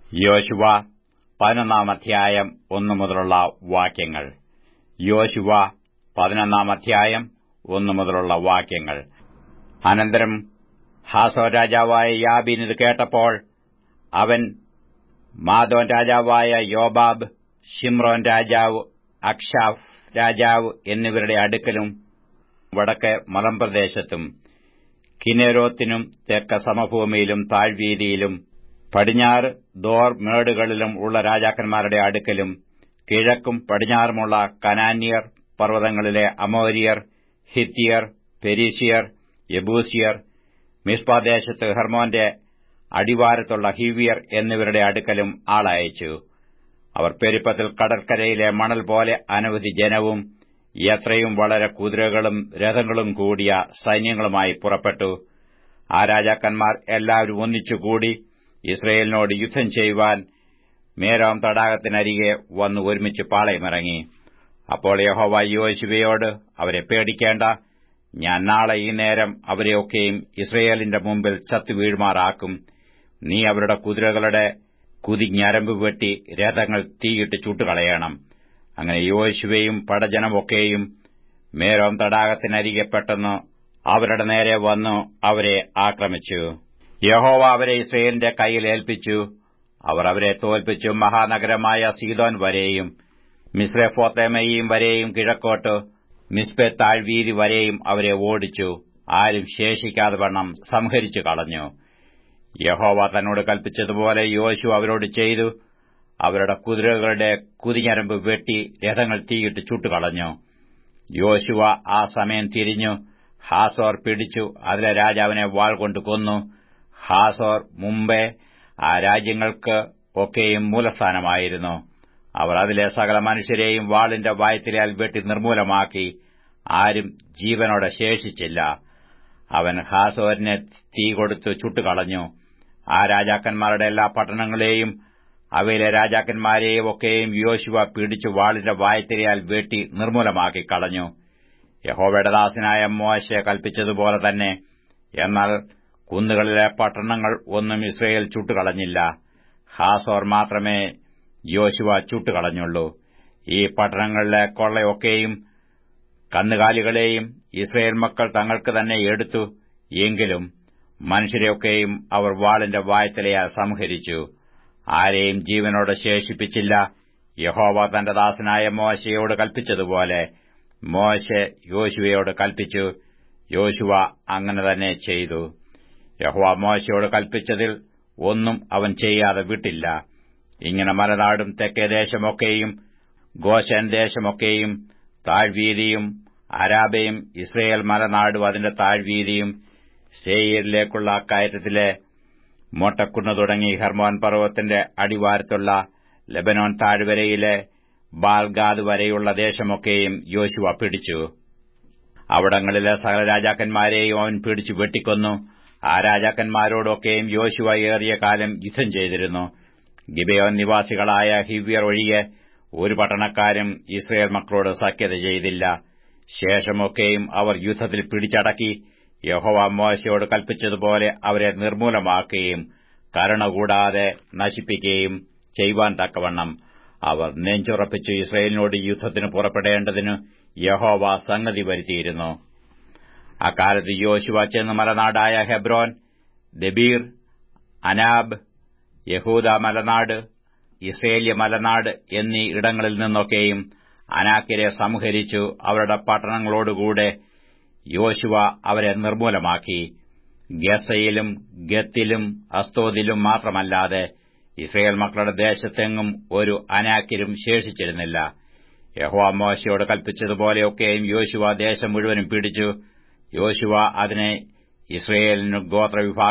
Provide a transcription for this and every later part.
യോശുവ പതിനൊന്നാം അധ്യായം ഒന്നു മുതലുള്ള വാക്യങ്ങൾ യോശുവ പതിനൊന്നാം അധ്യായം ഒന്നു മുതലുള്ള വാക്യങ്ങൾ അനന്തരം ഹാസോ രാജാവായ യാബീൻ ഇത് കേട്ടപ്പോൾ അവൻ മാദോൻ രാജാവായ യോബാബ് ഷിമ്രോൻ രാജാവ് അക്ഷാഫ് രാജാവ് എന്നിവരുടെ അടുക്കലും വടക്ക് മലമ്പ്രദേശത്തും കിനെരോത്തിനും തെക്ക സമഭൂമിയിലും താഴ്വീതിയിലും പടിഞ്ഞാറ് ദോർ മേടുകളിലും ഉള്ള രാജാക്കന്മാരുടെ അടുക്കലും കിഴക്കും പടിഞ്ഞാറുമുള്ള കനാന്യർ പർവ്വതങ്ങളിലെ അമോരിയർ ഹിത്തിയർ പെരീസിയർ യബൂസിയർ മിസ്പാദേശത്ത് ഹെർമോന്റെ അടിവാരത്തുള്ള ഹിവിയർ എന്നിവരുടെ അടുക്കലും ആളയച്ചു അവർ പെരുപ്പത്തിൽ കടൽക്കരയിലെ മണൽ പോലെ അനവധി ജനവും എത്രയും വളരെ കുതിരകളും രഥങ്ങളും കൂടിയ സൈന്യങ്ങളുമായി പുറപ്പെട്ടു ആ രാജാക്കന്മാർ എല്ലാവരും ഒന്നിച്ചുകൂടി ഇസ്രയേലിനോട് യുദ്ധം ചെയ്യുവാൻ മേരോം തടാകത്തിനരികെ വന്ന് ഒരുമിച്ച് പാളയമിറങ്ങി അപ്പോൾ യഹോവ യോശുവയോട് അവരെ പേടിക്കേണ്ട ഞാൻ നാളെ ഈ നേരം അവരെയൊക്കെയും ഇസ്രയേലിന്റെ മുമ്പിൽ ചത്തുവീഴുമാറാക്കും നീ അവരുടെ കുതിരകളുടെ കുതിഞ്ഞരമ്പ് വെട്ടി രഥങ്ങൾ തീയിട്ട് ചുട്ടുകളയണം അങ്ങനെ യോശുവയും പടജനമൊക്കെയും മേരോം തടാകത്തിനരികെ പെട്ടെന്ന് അവരുടെ നേരെ വന്നു അവരെ ആക്രമിച്ചു യഹോവ അവരെ ഇസ്രയേലിന്റെ കയ്യിൽ ഏൽപ്പിച്ചു അവർ അവരെ തോൽപ്പിച്ചു മഹാനഗരമായ സീതോൻ വരെയും മിസ്രഫോത്തേമയും വരെയും കിഴക്കോട്ട് മിസ്പെ താഴ്വീതി വരെയും അവരെ ഓടിച്ചു ആരും ശേഷിക്കാതെ വണ്ണം സംഹരിച്ചു കളഞ്ഞു യഹോവ തന്നോട് കൽപ്പിച്ചതുപോലെ യോശു അവരോട് ചെയ്തു അവരുടെ കുതിരകളുടെ കുതിഞ്ഞരമ്പ് വെട്ടി രഥങ്ങൾ തീയിട്ട് ചുട്ടുകളഞ്ഞു യോശുവ ആ സമയം തിരിഞ്ഞു ഹാസോർ പിടിച്ചു അതിലെ രാജാവിനെ വാൾ കൊണ്ട് കൊന്നു ഹാസോർ മുമ്പേ ആ രാജ്യങ്ങൾക്ക് ഒക്കെയും മൂലസ്ഥാനമായിരുന്നു അവർ അതിലെ സകല മനുഷ്യരെയും വാളിന്റെ വായത്തിലാൽ വെട്ടി നിർമൂലമാക്കി ആരും ജീവനോടെ ശേഷിച്ചില്ല അവൻ ഹാസോരിനെ തീ കൊടുത്തു ചുട്ടുകളഞ്ഞു ആ രാജാക്കന്മാരുടെ എല്ലാ പട്ടണങ്ങളെയും അവയിലെ രാജാക്കന്മാരെയും ഒക്കെയും യോശുവ പിടിച്ചു വാളിന്റെ വായത്തിരയാൽ വെട്ടി നിർമൂലമാക്കി കളഞ്ഞു യഹോവയുടെ ദാസനായ മോശ കൽപ്പിച്ചതുപോലെ തന്നെ എന്നാൽ കുന്നുകളിലെ പട്ടണങ്ങൾ ഒന്നും ഇസ്രയേൽ ചുട്ടുകളഞ്ഞില്ല ഹാസോർ മാത്രമേ യോശുവ ചുട്ടുകളഞ്ഞുള്ളൂ ഈ പട്ടണങ്ങളിലെ കൊള്ളയൊക്കെയും കന്നുകാലികളെയും ഇസ്രയേൽ മക്കൾ തങ്ങൾക്ക് തന്നെ എടുത്തു എങ്കിലും മനുഷ്യരെയൊക്കെയും അവർ വാളിന്റെ വായത്തലയാൽ സംഹരിച്ചു ആരെയും ജീവനോട് ശേഷിപ്പിച്ചില്ല യഹോവ തന്റെ ദാസനായ മോശയോട് കൽപ്പിച്ചതുപോലെ മോശെ യോശുവയോട് കൽപ്പിച്ചു യോശുവ അങ്ങനെ തന്നെ ചെയ്തു യഹോവ മോശയോട് കൽപ്പിച്ചതിൽ ഒന്നും അവൻ ചെയ്യാതെ വിട്ടില്ല ഇങ്ങനെ മലനാടും തെക്കേ ദേശമൊക്കെയും ഗോശൻ ദേശമൊക്കെയും താഴ്വീതിയും അരാബയും ഇസ്രയേൽ മലനാടും അതിന്റെ താഴ്വീതിയും സേയിരിലേക്കുള്ള കയറ്റത്തിലെ മോട്ടക്കുന്ന് തുടങ്ങി ഹെർമോൻ പർവ്വതത്തിന്റെ അടിവാരത്തുള്ള ലബനോൻ താഴ്വരയിലെ ബാൽഗാദ് വരെയുള്ള ദേശമൊക്കെയും യോശുവ പിടിച്ചു അവിടങ്ങളിലെ സകല രാജാക്കന്മാരെയും അവൻ പിടിച്ചു വെട്ടിക്കൊന്നു ആ രാജാക്കന്മാരോടൊക്കെയും യോശുവ ഏറിയ കാലം യുദ്ധം ചെയ്തിരുന്നു ഗിബയോൻ നിവാസികളായ ഹിവ്യർ ഒഴികെ ഒരു പട്ടണക്കാരും ഇസ്രയേൽ മക്കളോട് സഖ്യത ചെയ്തില്ല ശേഷമൊക്കെയും അവർ യുദ്ധത്തിൽ പിടിച്ചടക്കി യഹോവ മോശയോട് കൽപ്പിച്ചതുപോലെ അവരെ നിർമൂലമാക്കുകയും കരുണ കൂടാതെ നശിപ്പിക്കുകയും ചെയ്യുവാൻ തക്കവണ്ണം അവർ നെഞ്ചുറപ്പിച്ചു ഇസ്രയേലിനോട് യുദ്ധത്തിന് പുറപ്പെടേണ്ടതിന് യഹോവ സംഗതി വരുത്തിയിരുന്നു അക്കാലത്ത് യോശുവ ചെന്ന് മലനാടായ ഹെബ്രോൻ ദബീർ അനാബ് യഹൂദ മലനാട് ഇസ്രേല്യ മലനാട് എന്നീ ഇടങ്ങളിൽ നിന്നൊക്കെയും അനാക്കിരെ സംഹരിച്ചു അവരുടെ പട്ടണങ്ങളോടുകൂടെ യോശുവ അവരെ നിർമൂലമാക്കി ഗസയിലും ഗത്തിലും അസ്തോദിലും മാത്രമല്ലാതെ ഇസ്രയേൽ മക്കളുടെ ദേശത്തെങ്ങും ഒരു അനാക്കിരും ശേഷിച്ചിരുന്നില്ല യഹോവ മോശയോട് കൽപ്പിച്ചതുപോലെയൊക്കെയും യോശുവ ദേശം മുഴുവനും പിടിച്ചു യോശുവ അതിനെ ഇസ്രയേലിന്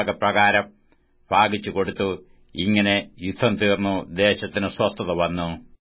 ഗോത്രവിഭാഗപ്രകാരം ഭാഗിച്ചു കൊടുത്തു ഇങ്ങനെ യുദ്ധം തീർന്നു ദേശത്തിന് സ്വസ്ഥത വന്നു